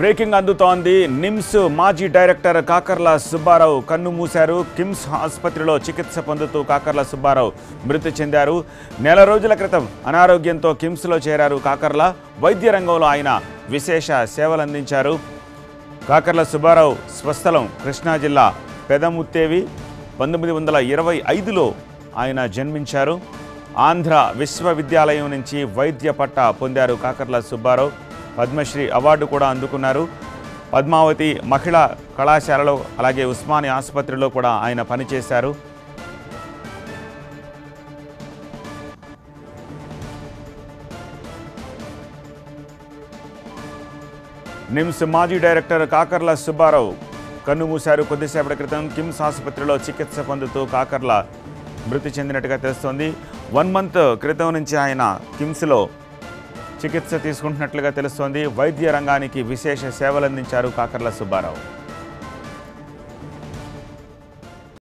breaking అందుతోంది నిమ్స్ మాజీ director Kakarla Subbarao కన్ను మూశారు కిమ్స్ ఆసుపత్రిలో చికిత్స పొందుతూ కాకర్ల సుబ్బారావు మృతి చెందారు నెల రోజుల క్రితం అనారోగ్యంతో కిమ్స్లో చేరారు కాకర్ల వైద్య రంగంలో ఆయన విశేష సేవలందించారు కాకర్ల సుబ్బారావు స్వస్థలం కృష్ణా జిల్లా పెదముత్తేవి పంతొమ్మిది వందల ఇరవై ఐదులో ఆయన జన్మించారు ఆంధ్ర విశ్వవిద్యాలయం నుంచి వైద్య పట్టా పొందారు కాకర్ల సుబ్బారావు పద్మశ్రీ అవార్డు కూడా అందుకున్నారు పద్మావతి మహిళా కళాశాలలో అలాగే ఉస్మాని ఆసుపత్రిలో కూడా ఆయన పనిచేశారు నిమ్స్ మాజీ డైరెక్టర్ కాకర్ల సుబ్బారావు కన్నుమూశారు కొద్దిసేపటి క్రితం కిమ్స్ ఆసుపత్రిలో చికిత్స పొందుతూ కాకర్ల మృతి చెందినట్టుగా తెలుస్తోంది వన్ మంత్ క్రితం నుంచి ఆయన కిమ్స్లో చికిత్స తీసుకుంటున్నట్లుగా తెలుస్తోంది వైద్య రంగానికి విశేష సేవలందించారు కాకర్ల సుబ్బారావు